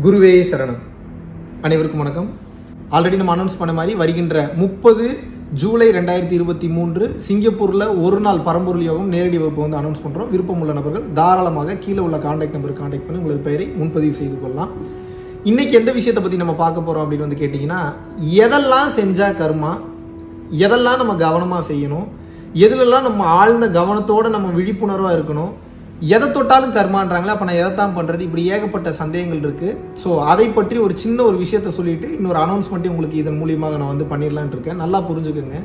குருவே சரணம் அனைவருக்கும் வணக்கம் ஆல்ரெடி நம்ம அனௌன்ஸ் பண்ண மாதிரி வருகின்ற முப்பது ஜூலை ரெண்டாயிரத்தி இருபத்தி மூன்று சிங்கப்பூரில் ஒரு நாள் பரம்பொருள் யோகம் நேரடி வகுப்பு வந்து அனௌன்ஸ் பண்ணுறோம் விருப்பம் உள்ள நபர்கள் தாராளமாக கீழே உள்ள காண்டாக்ட் நம்பருக்கு காண்டாக்ட் பண்ணி உங்களது பெயரை முன்பதிவு செய்து கொள்ளலாம் இன்னைக்கு எந்த விஷயத்தை பற்றி நம்ம பார்க்க போகிறோம் அப்படின்னு வந்து கேட்டிங்கன்னா எதெல்லாம் செஞ்சால் கர்மா எதெல்லாம் நம்ம கவனமாக செய்யணும் எதுலெல்லாம் நம்ம ஆழ்ந்த கவனத்தோட நம்ம விழிப்புணர்வாக இருக்கணும் எதை தொட்டாலும் கர்மான்றாங்களே அப்போ நான் எதைத்தான் பண்ணுறது இப்படி ஏகப்பட்ட சந்தேகங்கள் இருக்குது ஸோ அதை பற்றி ஒரு சின்ன ஒரு விஷயத்த சொல்லிட்டு இன்னொரு அனௌன்ஸ்மெண்ட்டையும் உங்களுக்கு இதன் மூலியமாக நான் வந்து பண்ணிடலான் இருக்கேன் நல்லா புரிஞ்சுக்கோங்க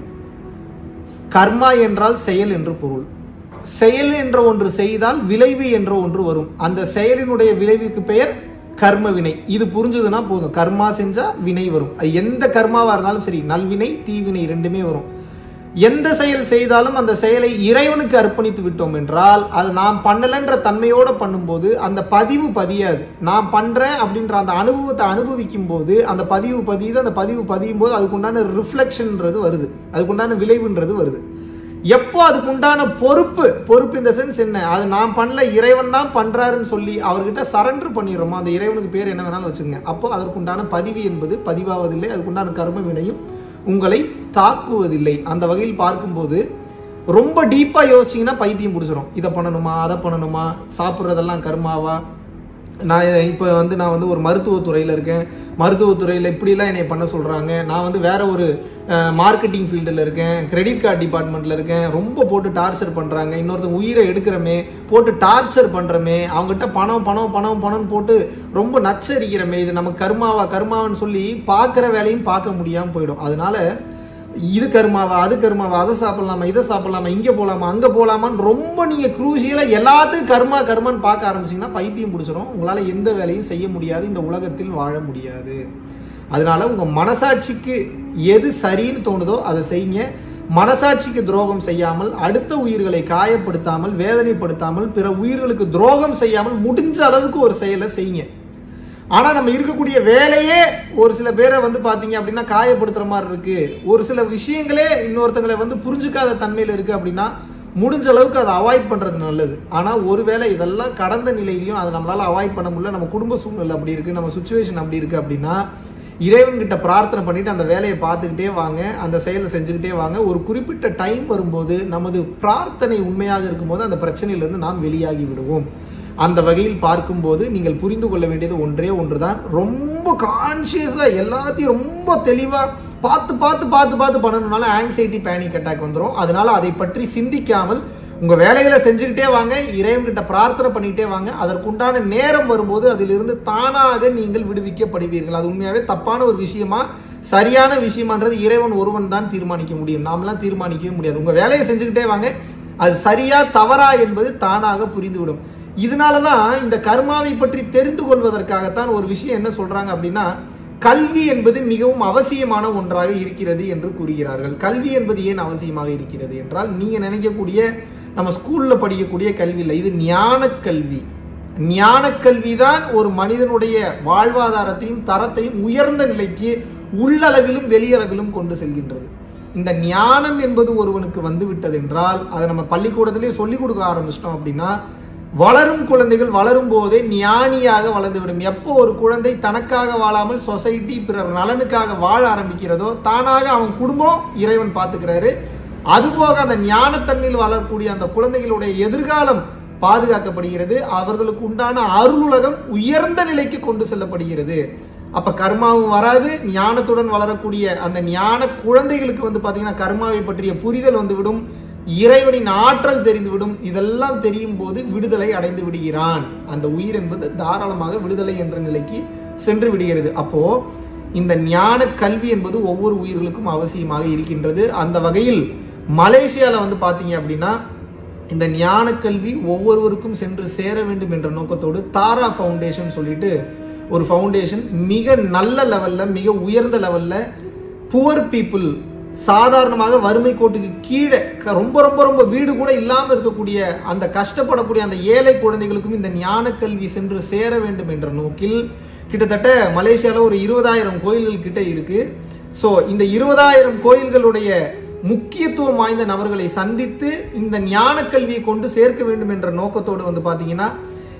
கர்மா என்றால் செயல் என்று பொருள் செயல் என்ற ஒன்று செய்தால் விளைவு என்ற ஒன்று வரும் அந்த செயலினுடைய விளைவுக்கு பெயர் கர்ம வினை இது புரிஞ்சதுன்னா போதும் கர்மா செஞ்சா வினை வரும் அது எந்த கர்மாவா இருந்தாலும் சரி நல்வினை தீவினை ரெண்டுமே வரும் எந்த செயல் செய்தாலும் அந்த செயலை இறைவனுக்கு அர்ப்பணித்து விட்டோம் என்றால் அது நாம் பண்ணலன்ற தன்மையோட பண்ணும்போது அந்த பதிவு பதியாது நான் பண்றேன் அப்படின்ற அந்த அனுபவத்தை அனுபவிக்கும் போது அந்த பதிவு பதியுது அந்த பதிவு பதியும் போது அதுக்குண்டான ரிஃப்ளெக்ஷன்ன்றது வருது அதுக்குண்டான விளைவுன்றது வருது எப்போ அதுக்கு உண்டான பொறுப்பு பொறுப்பு இந்த சென்ஸ் என்ன அது நான் பண்ணல இறைவன் தான் பண்றாருன்னு சொல்லி அவர்கிட்ட சரண்டர் பண்ணிடுறோமோ அந்த இறைவனுக்கு பேர் என்ன வேணாலும் வச்சுங்க அப்போ அதற்குண்டான பதிவு என்பது பதிவாவதில்லை அதுக்குண்டான கர்ம வினையும் உங்களை தாக்குவதில்லை அந்த வகையில் பார்க்கும்போது ரொம்ப டீப்பாக யோசிச்சிங்கன்னா பைத்தியம் பிடிச்சிரும் இதை பண்ணணுமா அதை பண்ணணுமா சாப்பிட்றதெல்லாம் கர்மாவா நான் இப்போ வந்து நான் வந்து ஒரு மருத்துவத்துறையில் இருக்கேன் மருத்துவத்துறையில் இப்படிலாம் என்னை பண்ண சொல்கிறாங்க நான் வந்து வேற ஒரு மார்க்கெட்டிங் ஃபீல்டில் இருக்கேன் கிரெடிட் கார்டு டிபார்ட்மெண்ட்டில் இருக்கேன் ரொம்ப போட்டு டார்ச்சர் பண்ணுறாங்க இன்னொருத்தங்க உயிரை எடுக்கிறமே போட்டு டார்ச்சர் பண்ணுறமே அவங்ககிட்ட பணம் பணம் பணம் பணம் போட்டு ரொம்ப நச்சரிக்கிறமே இது நம்ம கர்மாவா கர்மாவான்னு சொல்லி பார்க்குற வேலையும் பார்க்க முடியாமல் போயிடும் அதனால இது கருமாவா அது கருமாவா அதை சாப்பிடலாமா இதை சாப்பிடலாமா இங்கே போகலாமா அங்கே போகலாமான்னு ரொம்ப நீங்கள் குரூசியலாக எல்லாத்துக்கும் கர்மா கர்மான்னு பார்க்க ஆரம்பிச்சிங்கன்னா பைத்தியம் பிடிச்சிரும் உங்களால் எந்த வேலையும் செய்ய முடியாது இந்த உலகத்தில் வாழ முடியாது அதனால உங்கள் மனசாட்சிக்கு எது சரின்னு தோணுதோ அதை செய்யுங்க மனசாட்சிக்கு துரோகம் செய்யாமல் அடுத்த உயிர்களை காயப்படுத்தாமல் வேதனைப்படுத்தாமல் பிற உயிர்களுக்கு துரோகம் செய்யாமல் முடிஞ்ச அளவுக்கு ஒரு செயலை செய்யுங்க ஆனால் நம்ம இருக்கக்கூடிய வேலையே ஒரு சில பேரை வந்து பார்த்தீங்க அப்படின்னா காயப்படுத்துகிற மாதிரி இருக்கு ஒரு சில விஷயங்களே இன்னொருத்தங்களை வந்து புரிஞ்சுக்காத தன்மையில் இருக்கு அப்படின்னா முடிஞ்ச அளவுக்கு அதை அவாய்ட் பண்ணுறது நல்லது ஆனால் ஒருவேளை இதெல்லாம் கடந்த நிலையிலையும் அதை நம்மளால் அவாய்ட் பண்ண முடியல நம்ம குடும்ப சூழ்நிலை அப்படி இருக்குது நம்ம சுச்சுவேஷன் அப்படி இருக்குது அப்படின்னா இறைவன்கிட்ட பிரார்த்தனை பண்ணிட்டு அந்த வேலையை பார்த்துக்கிட்டே வாங்க அந்த செயலை செஞ்சுக்கிட்டே வாங்க ஒரு குறிப்பிட்ட டைம் வரும்போது நமது பிரார்த்தனை உண்மையாக இருக்கும்போது அந்த பிரச்சனையிலிருந்து நாம் வெளியாகி விடுவோம் அந்த வகையில் பார்க்கும்போது நீங்கள் புரிந்து கொள்ள வேண்டியது ஒன்றே ஒன்று தான் ரொம்ப கான்சியஸாக எல்லாத்தையும் ரொம்ப தெளிவாக பார்த்து பார்த்து பார்த்து பார்த்து பண்ணணும்னால ஆங்ஸைட்டி பேனிக் அட்டாக் வந்துடும் அதனால அதை பற்றி சிந்திக்காமல் உங்கள் வேலைகளை செஞ்சுக்கிட்டே வாங்க இறைவன்கிட்ட பிரார்த்தனை பண்ணிக்கிட்டே வாங்க அதற்குண்டான நேரம் வரும்போது அதிலிருந்து தானாக நீங்கள் விடுவிக்கப்படுவீர்கள் அது உண்மையாகவே தப்பான ஒரு விஷயமா சரியான விஷயமான்றது இறைவன் ஒருவன் தான் தீர்மானிக்க முடியும் நாமெல்லாம் தீர்மானிக்கவே முடியாது உங்கள் வேலையை செஞ்சுக்கிட்டே வாங்க அது சரியா தவறா என்பது தானாக புரிந்துவிடும் இதனால தான் இந்த கர்மாவை பற்றி தெரிந்து கொள்வதற்காகத்தான் ஒரு விஷயம் என்ன சொல்றாங்க அப்படின்னா கல்வி என்பது மிகவும் அவசியமான ஒன்றாக இருக்கிறது என்று கூறுகிறார்கள் கல்வி என்பது ஏன் அவசியமாக இருக்கிறது என்றால் நீங்க நினைக்கக்கூடிய நம்ம ஸ்கூல்ல படிக்கக்கூடிய கல்வி இல்லை இது ஞான கல்வி ஞான கல்வி தான் ஒரு மனிதனுடைய வாழ்வாதாரத்தையும் தரத்தையும் உயர்ந்த நிலைக்கு உள்ளளவிலும் வெளியளவிலும் கொண்டு செல்கின்றது இந்த ஞானம் என்பது ஒருவனுக்கு வந்து விட்டது என்றால் அதை நம்ம பள்ளிக்கூடத்திலேயே சொல்லிக் கொடுக்க ஆரம்பிச்சிட்டோம் அப்படின்னா வளரும் குழந்தைகள் வளரும் போதே ஞானியாக வளர்ந்துவிடும் எப்போ ஒரு குழந்தை தனக்காக வாழாமல் சொசைட்டி பிறர் நலனுக்காக வாழ ஆரம்பிக்கிறதோ தானாக அவன் குடும்பம் இறைவன் பார்த்துக்கிறாரு அதுபோக அந்த ஞானத்தன்மையில் வளரக்கூடிய அந்த குழந்தைகளுடைய எதிர்காலம் பாதுகாக்கப்படுகிறது அவர்களுக்கு உண்டான அருளுலகம் உயர்ந்த நிலைக்கு கொண்டு செல்லப்படுகிறது அப்ப கர்மாவும் வராது ஞானத்துடன் வளரக்கூடிய அந்த ஞான குழந்தைகளுக்கு வந்து பாத்தீங்கன்னா கர்மாவை பற்றிய புரிதல் வந்துவிடும் இறைவனின் ஆற்றல் தெரிந்துவிடும் இதெல்லாம் தெரியும் போது விடுதலை அடைந்து விடுகிறான் அந்த உயிர் என்பது தாராளமாக விடுதலை என்ற நிலைக்கு சென்று விடுகிறது அப்போ இந்த ஞான கல்வி என்பது ஒவ்வொரு உயிர்களுக்கும் அவசியமாக இருக்கின்றது அந்த வகையில் மலேசியாவில் வந்து பார்த்தீங்க அப்படின்னா இந்த ஞான கல்வி ஒவ்வொருவருக்கும் சென்று சேர வேண்டும் என்ற நோக்கத்தோடு தாரா ஃபவுண்டேஷன் சொல்லிட்டு ஒரு ஃபவுண்டேஷன் மிக நல்ல லெவலில் மிக உயர்ந்த லெவலில் புவர் பீப்புள் சாதாரணமாக வறுமை கோட்டுக்கு கீழே ரொம்ப ரொம்ப ரொம்ப வீடு கூட இல்லாமல் இருக்கக்கூடிய அந்த கஷ்டப்படக்கூடிய அந்த ஏழை குழந்தைகளுக்கும் இந்த ஞான கல்வி சென்று சேர வேண்டும் என்ற நோக்கில் கிட்டத்தட்ட மலேசியாவில் ஒரு இருபதாயிரம் கோயில்கள் கிட்ட இருக்கு ஸோ இந்த இருபதாயிரம் கோயில்களுடைய முக்கியத்துவம் வாய்ந்த நபர்களை சந்தித்து இந்த ஞான கல்வியை கொண்டு சேர்க்க வேண்டும் என்ற நோக்கத்தோடு வந்து பார்த்தீங்கன்னா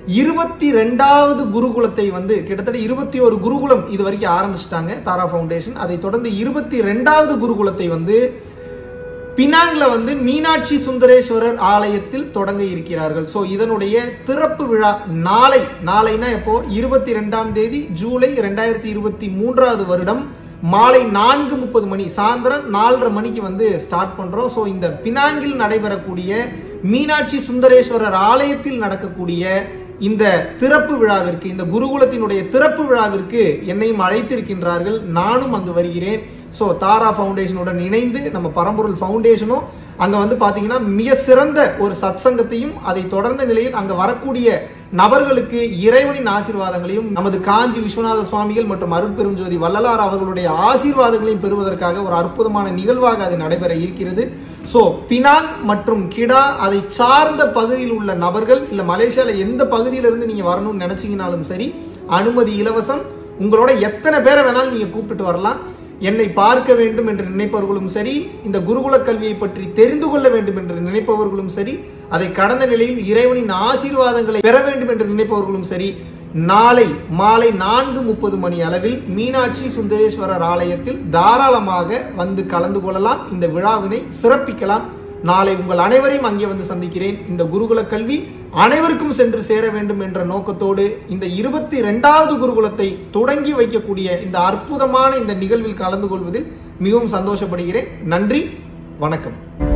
இருபத்தி ரெண்டாவது குருகுலத்தை வந்து கிட்டத்தட்ட இருபத்தி ஒரு குருகுலம் இது வரைக்கும் ஆரம்பிச்சிட்டாங்க தாரா ஃபவுண்டேஷன் அதை தொடர்ந்து இருபத்தி ரெண்டாவது குருகுலத்தை வந்து பினாங்ல வந்து மீனாட்சி சுந்தரேஸ்வரர் ஆலயத்தில் தொடங்க இருக்கிறார்கள் ஸோ இதனுடைய திறப்பு விழா நாளை நாளைனா எப்போ இருபத்தி ரெண்டாம் தேதி ஜூலை ரெண்டாயிரத்தி இருபத்தி மூன்றாவது வருடம் மாலை நான்கு முப்பது மணி சாயந்தரம் நாலரை மணிக்கு வந்து ஸ்டார்ட் பண்றோம் ஸோ இந்த பினாங்கில் நடைபெறக்கூடிய மீனாட்சி சுந்தரேஸ்வரர் ஆலயத்தில் நடக்கக்கூடிய இந்த திறப்பு விழாவிற்கு இந்த குருகுலத்தினுடைய திறப்பு விழாவிற்கு என்னையும் அழைத்திருக்கின்றார்கள் நானும் அங்கு வருகிறேன் ஸோ தாரா ஃபவுண்டேஷனுடன் இணைந்து நம்ம பரம்பொருள் ஃபவுண்டேஷனும் அங்க வந்து பாத்தீங்கன்னா மிக சிறந்த ஒரு சத்சங்கத்தையும் அதை தொடர்ந்த நிலையில் அங்க வரக்கூடிய நபர்களுக்கு இறைவனின் ஆசீர்வாதங்களையும் நமது காஞ்சி விஸ்வநாத சுவாமிகள் மற்றும் அருட்பெருஞ்சோதி வள்ளலார் அவர்களுடைய ஆசீர்வாதங்களையும் பெறுவதற்காக ஒரு அற்புதமான நிகழ்வாக அது நடைபெற இருக்கிறது ஸோ பினாங் மற்றும் கிடா அதை சார்ந்த பகுதியில் உள்ள நபர்கள் இல்ல மலேசியால எந்த பகுதியிலிருந்து நீங்க வரணும்னு நினைச்சீங்கனாலும் சரி அனுமதி இலவசம் உங்களோட எத்தனை பேரை வேணாலும் நீங்க கூப்பிட்டுட்டு வரலாம் என்னை பார்க்க வேண்டும் என்று நினைப்பவர்களும் சரி இந்த குருகுல கல்வியை பற்றி தெரிந்து கொள்ள வேண்டும் என்று நினைப்பவர்களும் சரி அதை கடந்த நிலையில் இறைவனின் ஆசீர்வாதங்களை பெற வேண்டும் என்று நினைப்பவர்களும் சரி நாளை மாலை நான்கு முப்பது மணி அளவில் மீனாட்சி சுந்தரேஸ்வரர் ஆலயத்தில் தாராளமாக வந்து கலந்து கொள்ளலாம் இந்த விழாவினை சிறப்பிக்கலாம் நாளை உங்கள் அனைவரையும் அங்கே வந்து சந்திக்கிறேன் இந்த குருகுல கல்வி அனைவருக்கும் சென்று சேர வேண்டும் என்ற நோக்கத்தோடு இந்த இருபத்தி இரண்டாவது குருகுலத்தை தொடங்கி வைக்கக்கூடிய இந்த அற்புதமான இந்த நிகழ்வில் கலந்து கொள்வதில் மிகவும் சந்தோஷப்படுகிறேன் நன்றி வணக்கம்